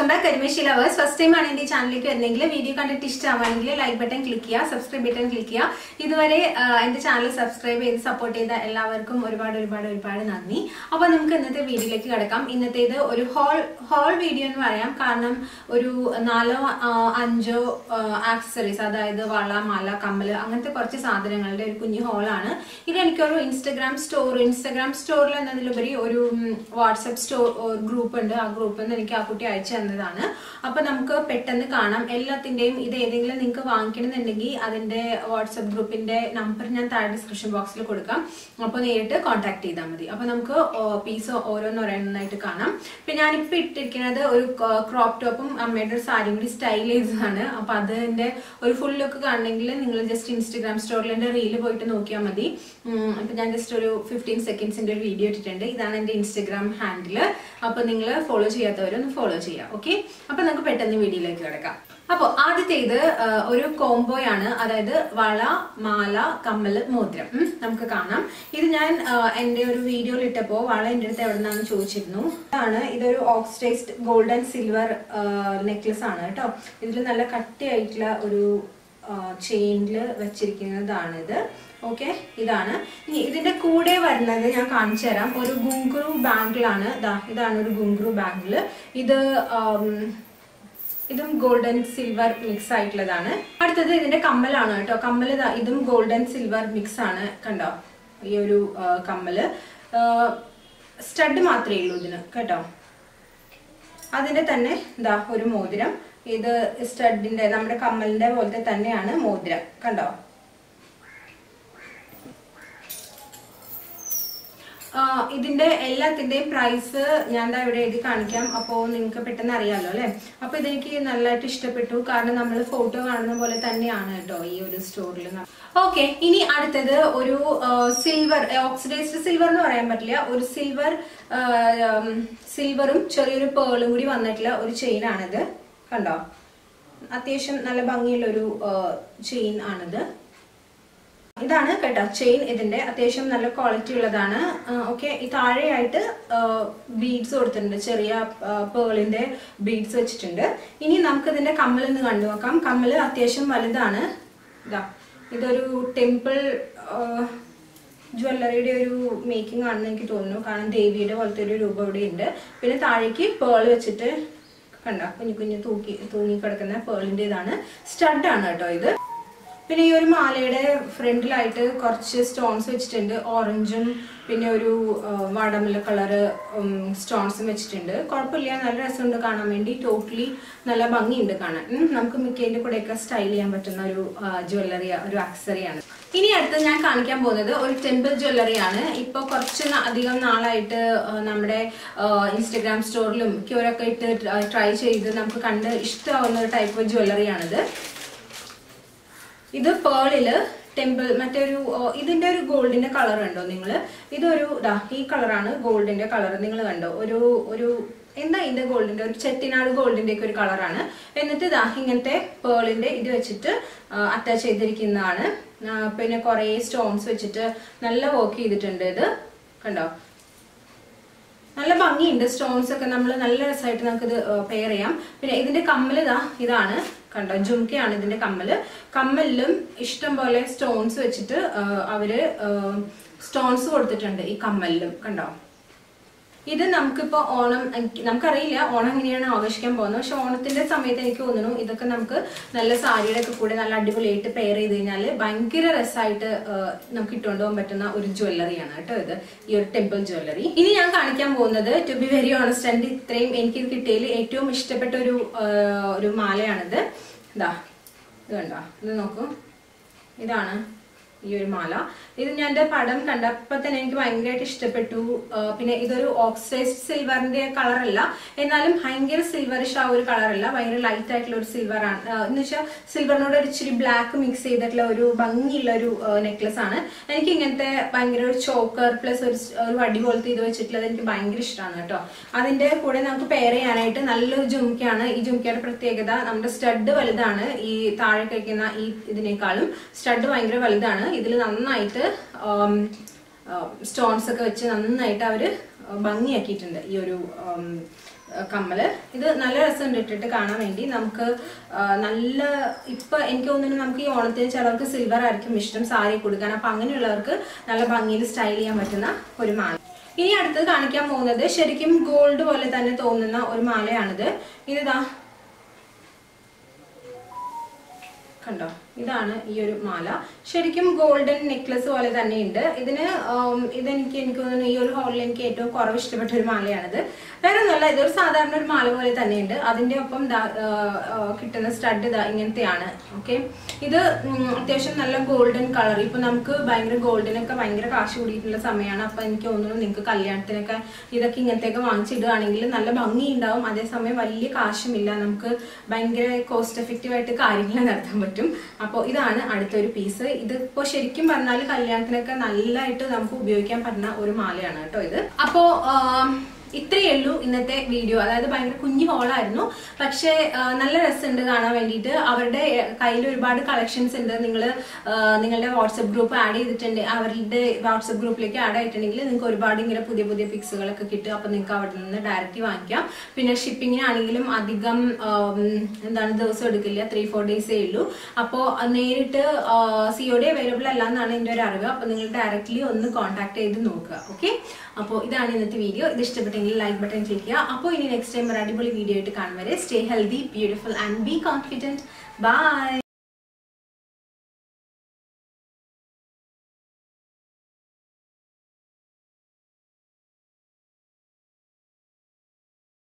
സ്വന്തം കരിമേശി lovers first time ആണ് എന്റെ ഈ ചാനലിലേക്ക് വരുന്നെങ്കിൽ വീഡിയോ കണ്ടിട്ട് ഇഷ്ടമാണെങ്കിൽ ലൈക്ക് ബട്ടൺ ക്ലിക്ക് ചെയ്യുക സബ്സ്ക്രൈബ് ബട്ടൺ ക്ലിക്ക് ചെയ്യുക ഇതുവരെ ആ, എന്റെ ചാനൽ സബ്സ്ക്രൈബ് ചെയ്ത് സപ്പോർട്ട് ചെയ്ത എല്ലാവർക്കും ഒരുപാട് ഒരുപാട് ഒരുപാട് നന്ദി അപ്പൊ നമുക്ക് ഇന്നത്തെ വീഡിയോയിലേക്ക് കിടക്കാം ഇന്നത്തേത് ഒരു ഹോൾ ഹോൾ വീഡിയോ എന്ന് പറയാം കാരണം ഒരു നാലോ ആ, അഞ്ചോ ആക്സസറീസ് അതായത് വള മാല കമ്മല് അങ്ങനത്തെ കുറച്ച് സാധനങ്ങളുടെ ഒരു കുഞ്ഞു ഹോളാണ് ഇത് എനിക്കൊരു ഇൻസ്റ്റഗ്രാം സ്റ്റോർ ഇൻസ്റ്റഗ്രാം സ്റ്റോറിൽ എന്നതിലുപരി ഒരു വാട്സപ്പ് സ്റ്റോർ ഗ്രൂപ്പ് ഉണ്ട് ആ ഗ്രൂപ്പിൽ നിന്ന് എനിക്ക് ആ കുട്ടി അയച്ചു തന്നതാണ് അപ്പൊ നമുക്ക് പെട്ടെന്ന് കാണാം എല്ലാത്തിന്റെയും ഇത് ഏതെങ്കിലും നിങ്ങൾക്ക് വാങ്ങിക്കണമെന്നുണ്ടെങ്കിൽ അതിന്റെ വാട്സപ്പ് ഗ്രൂപ്പിന്റെ നമ്പർ ഞാൻ താഴെ ഡിസ്ക്രിപ്ഷൻ ബോക്സിൽ കൊടുക്കാം അപ്പോൾ നേരിട്ട് കോൺടാക്ട് ചെയ്താൽ മതി അപ്പൊ നമുക്ക് പീസ് ഓരോന്നോരോന്നായിട്ട് കാണാം പിന്നെ ഞാനിപ്പോ ഇട്ടിരിക്കുന്നത് ഒരു ക്രോപ്പ് ടോപ്പും അമ്മയുടെ ഒരു സാരിയും കൂടി സ്റ്റൈൽ ചെയ്തതാണ് അപ്പൊ അതിന്റെ ഒരു ഫുൾ ലുക്ക് കാണണമെങ്കിൽ നിങ്ങൾ ജസ്റ്റ് ഇൻസ്റ്റഗ്രാം സ്റ്റോറിൽ എന്റെ റീല് പോയിട്ട് നോക്കിയാൽ മതി ഉം, അപ്പൊ ഞാൻ ജസ്റ്റ് ഒരു ഫിഫ്റ്റീൻ സെക്കൻഡ്സിന്റെ ഒരു വീഡിയോ ഇട്ടിട്ടുണ്ട് ഇതാണ് എന്റെ ഇൻസ്റ്റഗ്രാം ഹാൻഡിൽ അപ്പൊ നിങ്ങൾ ഫോളോ ചെയ്യാത്തവരൊന്ന് ഫോളോ ചെയ്യാം ഓക്കെ അപ്പൊ നമുക്ക് പെട്ടെന്ന് വീഡിയോയിലേക്ക് കിടക്കാം അപ്പോൾ ആദ്യത്തെ ഇത് ആ, ഒരു കോംബോയാണ് അതായത് വള മാല കമ്മല് മോതിരം ഉം, നമുക്ക് കാണാം ഇത് ഞാൻ ആ, എന്റെ ഒരു വീഡിയോയിൽ ഇട്ടപ്പോ വള എന്റെ അടുത്ത് എവിടെ നിന്നാന്ന് ചോദിച്ചിരുന്നു ഇതാണ് ഇതൊരു oxidised gold and silver necklace ആണ് കേട്ടോ ഇതിൽ നല്ല കട്ടിയായിട്ടുള്ള ഒരു ചെയിനിൽ വെച്ചിരിക്കുന്നതാണ് ഇത് ഓക്കെ ഇതാണ് ഇനി ഇതിന്റെ കൂടെ വരുന്നത് ഞാൻ കാണിച്ചു തരാം ഒരു ഗുങ്കുറു ബാങ്കിളാണ് ദാ ഇതാണ് ഒരു ഗുങ്കുറു ബാങ്കിൾ ഇത് ആം, ഇതും ഗോൾഡൻ സിൽവർ മിക്സ് ആയിട്ടുള്ളതാണ് അടുത്തത് ഇതിന്റെ കമ്മലാണ് കേട്ടോ കമ്മല് ദാ ഇതും ഗോൾഡൻ സിൽവർ മിക്സ് ആണ് കണ്ടോ ഈ ഒരു ആ, കമ്മല് സ്റ്റഡ് മാത്രമേ ഉള്ളൂ ഇതിന് കേട്ടോ അതിന്റെ തന്നെ ഇതാ ഒരു മോതിരം ഇത് സ്റ്റഡിന്റെ നമ്മുടെ കമ്മലിന്റെ പോലത്തെ തന്നെയാണ് മോതിരം കണ്ടോ ആ, ഇതിന്റെ എല്ലാത്തിന്റെയും പ്രൈസ് ഞാൻ ദാ ഇവിടെ എഴുതി കാണിക്കാം അപ്പോൾ നിങ്ങൾക്ക് പെട്ടെന്ന് അറിയാലോ അല്ലെ അപ്പൊ ഇതെനിക്ക് നല്ലതായിട്ട് ഇഷ്ടപ്പെട്ടു കാരണം നമ്മൾ ഫോട്ടോ കാണുന്ന പോലെ തന്നെയാണ് കേട്ടോ ഈ ഒരു സ്റ്റോറിൽ ഓക്കെ ഇനി അടുത്തത് ഒരു സിൽവർ ഓക്സിഡൈസ്ഡ് സിൽവർ എന്ന് പറയാൻ പറ്റില്ല ഒരു സിൽവർ സിൽവറും ചെറിയൊരു പേളും കൂടി വന്നിട്ടുള്ള ഒരു ചെയിൻ ആണിത് കണ്ടോ അത്യാവശ്യം നല്ല ഭംഗിയുള്ള ഒരു ചെയിൻ ആണിത് ഇതാണ് കേട്ടോ ചെയിൻ ഇതിന്റെ അത്യാവശ്യം നല്ല ക്വാളിറ്റി ഉള്ളതാണ് ഓക്കെ ഈ താഴെയായിട്ട് ബീഡ്സ് കൊടുത്തിട്ടുണ്ട് ചെറിയ പേളിന്റെ ബീഡ്സ് വെച്ചിട്ടുണ്ട് ഇനി നമുക്ക് ഇതിന്റെ കമ്മലൊന്ന് കണ്ടു നോക്കാം കമ്മല് അത്യാവശ്യം വലുതാണ് ഇതാ ഇതൊരു ടെമ്പിൾ ജ്വല്ലറിയുടെ ഒരു മേക്കിംഗ് ആണെന്ന് എനിക്ക് തോന്നുന്നു കാരണം ദേവിയുടെ പോലത്തെ ഒരു രൂപം ഇവിടെ ഉണ്ട് പിന്നെ താഴേക്ക് പേൾ വെച്ചിട്ട് കണ്ട കുഞ്ഞു കുഞ്ഞു തൂക്കി തൂങ്ങി കിടക്കുന്ന പേളിന്റെ ഇതാണ് സ്റ്റഡ് ആണ് കേട്ടോ ഇത് പിന്നെ ഈ ഒരു മാലയുടെ ഫ്രണ്ടിലായിട്ട് കുറച്ച് സ്റ്റോൺസ് വെച്ചിട്ടുണ്ട് ഓറഞ്ചും പിന്നെ ഒരു വാടമല്ല കളറ് സ്റ്റോൺസും വെച്ചിട്ടുണ്ട് കുഴപ്പമില്ല നല്ല രസമുണ്ട് കാണാൻ വേണ്ടി ടോട്ടലി നല്ല ഭംഗിയുണ്ട് കാണാൻ ഉം, നമുക്ക് മിക്കതിന്റെ കൂടെയൊക്കെ സ്റ്റൈൽ ചെയ്യാൻ പറ്റുന്ന ഒരു ജ്വല്ലറി ഒരു ആക്സറിയാണ് ഇനി അടുത്ത് ഞാൻ കാണിക്കാൻ പോകുന്നത് ഒരു ടെമ്പിൾ ജ്വല്ലറിയാണ് ഇപ്പൊ കുറച്ച് ന- അധികം നാളായിട്ട് ആ, നമ്മുടെ ഇൻസ്റ്റഗ്രാം സ്റ്റോറിലും ക്യൂരൊക്കെ ഇട്ട് ട്രൈ ചെയ്ത് നമുക്ക് കണ്ട് ഇഷ്ടമാവുന്ന ഒരു ടൈപ്പ് ജ്വല്ലറിയാണിത് ഇത് പേളില് ടെമ്പിൾ മറ്റേ ഒരു ഓ, ഇതിന്റെ ഒരു ഗോൾഡിന്റെ കളർ കണ്ടോ നിങ്ങൾ ഇതൊരു ദാ ഈ കളറാണ് ഗോൾഡിന്റെ കളർ നിങ്ങൾ കണ്ടോ ഒരു ഒരു എന്താ ഇതിന്റെ ഗോൾഡിന്റെ ഒരു ചെട്ടിനാട് ഗോൾഡിന്റെ ഒക്കെ ഒരു കളറാണ് എന്നിട്ട് ദാ ഇങ്ങനത്തെ പേളിന്റെ ഇത് വെച്ചിട്ട് അറ്റാച്ച് ചെയ്തിരിക്കുന്നതാണ് ആ, പിന്നെ കുറേ സ്റ്റോൺസ് വെച്ചിട്ട് നല്ല വർക്ക് ചെയ്തിട്ടുണ്ട് ഇത് കണ്ടോ നല്ല ഭംഗിയുണ്ട് സ്റ്റോൺസ് ഒക്കെ നമ്മൾ നല്ല രസമായിട്ട് നമുക്ക് ഇത് പെയർ ചെയ്യാം പിന്നെ ഇതിന്റെ കമ്മൽ ഇതാ ഇതാണ് കണ്ടോ ജുംക്കയാണ് ഇതിന്റെ കമ്മല് കമ്മലിലും ഇഷ്ടം പോലെ സ്റ്റോൺസ് വെച്ചിട്ട് ആ, അവര് സ്റ്റോൺസ് കൊടുത്തിട്ടുണ്ട് ഈ കമ്മലിലും കണ്ടോ ഇത് നമുക്കിപ്പോ ഓണം എനിക്ക് നമുക്കറിയില്ല ഓണം എങ്ങനെയാണ് ആഘോഷിക്കാൻ പോകുന്നത് പക്ഷെ ഓണത്തിന്റെ സമയത്ത് എനിക്ക് തോന്നുന്നു ഇതൊക്കെ നമുക്ക് നല്ല സാരിയുടെ ഒക്കെ കൂടെ നല്ല അടിപൊളിയായിട്ട് പെയർ ചെയ്ത് കഴിഞ്ഞാൽ ഭയങ്കര രസമായിട്ട് നമുക്ക് ഇട്ടുകൊണ്ട് പോകാൻ പറ്റുന്ന ഒരു ജ്വല്ലറിയാണ് കേട്ടോ ഇത് ഈ ഒരു ടെമ്പിൾ ജ്വല്ലറി ഇനി ഞാൻ കാണിക്കാൻ പോകുന്നത് to be very honest and ഇത്രയും എനിക്ക് ഇത് കിട്ടിയതിൽ ഏറ്റവും ഇഷ്ടപ്പെട്ട ഒരു ആ, ഒരു മാലയാണിത് ഇതാ ഇത് കണ്ടോ ഇത് നോക്കൂ ഇതാണ് ഈ ഒരു മാല ഇത് ഞാൻ എൻ്റെ പടം കണ്ടപ്പോ തന്നെ എനിക്ക് ഭയങ്കരമായിട്ട് ഇഷ്ടപ്പെട്ടു ആ, പിന്നെ ഇതൊരു ഓക്സൈസ്ഡ് സിൽവറിന്റെ കളറല്ല എന്നാലും ഭയങ്കര സിൽവറിഷ് ആ ഒരു കളറല്ല ഭയങ്കര ലൈറ്റ് ആയിട്ടുള്ള ഒരു സിൽവർ ആണ് ആ, എന്ന് വെച്ചാൽ സിൽവറിനോട് ഒരു ഇച്ചിരി ബ്ലാക്ക് മിക്സ് ചെയ്തിട്ടുള്ള ഒരു ഭംഗിയുള്ള ഒരു നെക്ലസ് ആണ് എനിക്ക് ഇങ്ങനത്തെ ഭയങ്കര ഒരു ചോക്കർ പ്ലസ് ഒരു സ്- ഒരു വടി പോലത്തെ ഇത് വെച്ചിട്ടുള്ളത് എനിക്ക് ഭയങ്കര ഇഷ്ടമാണ് കേട്ടോ അതിന്റെ കൂടെ നമുക്ക് പെയർ ചെയ്യാനായിട്ട് നല്ലൊരു ജുംക്കയാണ് ഈ ജുംക്കയുടെ പ്രത്യേകത നമ്മുടെ സ്റ്റഡ് വലുതാണ് ഈ താഴെ കഴിക്കുന്ന ഈ ഇതിനേക്കാളും സ്റ്റഡ് ഭയങ്കര വലുതാണ് ഇതിൽ നന്നായിട്ട് സ്റ്റോൺസ് ഒക്കെ വെച്ച് നന്നായിട്ട് അവര് ഭംഗിയാക്കിയിട്ടുണ്ട് ഈ ഒരു ആ, കമ്മല് ഇത് നല്ല രസമുണ്ട് ഇട്ടിട്ട് കാണാൻ വേണ്ടി നമുക്ക് ആ, നല്ല ഇപ്പൊ എനിക്ക് തോന്നുന്നു നമുക്ക് ഈ ഓണത്തിന് ചിലർക്ക് സിൽവർ ആയിരിക്കും ഇഷ്ടം സാരി കൊടുക്കാൻ അപ്പൊ അങ്ങനെയുള്ളവർക്ക് നല്ല ഭംഗിയിൽ സ്റ്റൈൽ ചെയ്യാൻ പറ്റുന്ന ഒരു മാല ഇനി അടുത്തത് കാണിക്കാൻ പോകുന്നത് ശരിക്കും ഗോൾഡ് പോലെ തന്നെ തോന്നുന്ന ഒരു മാലയാണിത് ഇതാ കണ്ടോ ഇതാണ് ഈ ഒരു മാല ശരിക്കും ഗോൾഡൻ നെക്ലസ് പോലെ തന്നെയുണ്ട് ഇതിന് ആം, ഇതെനിക്ക് എനിക്ക് തോന്നുന്നു ഈ ഒരു ഹോളിൽ എനിക്ക് ഏറ്റവും കുറവ് ഇഷ്ടപ്പെട്ട ഒരു മാലയാണിത് വേറെ ഒന്നുമല്ല ഇതൊരു സാധാരണ ഒരു മാല പോലെ തന്നെയുണ്ട് അതിന്റെ ഒപ്പം ദാ, ആ, ആ, കിട്ടുന്ന സ്റ്റഡ് ഇതാ ഇങ്ങനത്തെയാണ് ഓക്കെ ഇത് ഉം, അത്യാവശ്യം നല്ല ഗോൾഡൻ കളർ ഇപ്പൊ നമുക്ക് ഭയങ്കര ഗോൾഡിനൊക്കെ ഭയങ്കര കാശ് കൂടിയിട്ടുള്ള സമയമാണ് അപ്പൊ എനിക്ക് തോന്നുന്നു നിങ്ങൾക്ക് കല്യാണത്തിനൊക്കെ ഇതൊക്കെ ഇങ്ങനത്തെയൊക്കെ വാങ്ങിച്ചിടുകയാണെങ്കിൽ നല്ല ഭംഗി ഉണ്ടാവും അതേസമയം വലിയ കാശുമില്ല നമുക്ക് ഭയങ്കര കോസ്റ്റ് എഫക്റ്റീവ് ആയിട്ട് കാര്യങ്ങൾ നടത്താൻ പറ്റും അപ്പോൾ ഇതാണ് അടുത്തൊരു പീസ് ഇത് ഇപ്പോൾ ശരിക്കും പറഞ്ഞാൽ കല്യാണത്തിനൊക്കെ നല്ലതായിട്ട് നമുക്ക് ഉപയോഗിക്കാൻ പറ്റുന്ന ഒരു മാലയാണ് കേട്ടോ ഇത് അപ്പോ ആം, ഇത്രയേ ഉള്ളൂ ഇന്നത്തെ വീഡിയോ അതായത് ഭയങ്കര കുഞ്ഞു ഹോളായിരുന്നു പക്ഷേ ആ, നല്ല രസമുണ്ട് കാണാൻ വേണ്ടിയിട്ട് അവരുടെ കയ്യിൽ ഒരുപാട് കളക്ഷൻസ് ഉണ്ട് നിങ്ങൾ നിങ്ങളുടെ വാട്സപ്പ് ഗ്രൂപ്പ് ആഡ് ചെയ്തിട്ടുണ്ട് അവരുടെ വാട്സപ്പ് ഗ്രൂപ്പിലേക്ക് ആഡ് ആയിട്ടുണ്ടെങ്കിൽ നിങ്ങൾക്ക് ഒരുപാട് ഇങ്ങനെ പുതിയ പുതിയ പിക്സുകളൊക്കെ കിട്ടും അപ്പോൾ നിങ്ങൾക്ക് അവിടെ നിന്ന് ഡയറക്റ്റ് വാങ്ങിക്കാം പിന്നെ ഷിപ്പിങ്ങിനാണെങ്കിലും അധികം ആം, എന്താണ് ദിവസം എടുക്കില്ല ത്രീ ഫോർ ഡേയ്സേ ഉള്ളൂ അപ്പോൾ നേരിട്ട് സി ഒ ഡി അവൈലബിൾ അല്ല എന്നാണ് എൻ്റെ ഒരു അറിവ് അപ്പോൾ നിങ്ങൾ ഡയറക്റ്റ്ലി ഒന്ന് കോൺടാക്ട് ചെയ്ത് നോക്കുക ഓക്കെ അപ്പോൾ ഇതാണ് ഇന്നത്തെ വീഡിയോ ഇത് ഇഷ്ടപ്പെട്ടെങ്കിൽ ലൈക്ക് ബട്ടൺ ക്ലിക്ക് ചെയ്യുക അപ്പോൾ ഇനി നെക്സ്റ്റ് ടൈം ഒരു അടിപൊളി വീഡിയോ ആയിട്ട് കാണും വരെ stay healthy beautiful and be confident by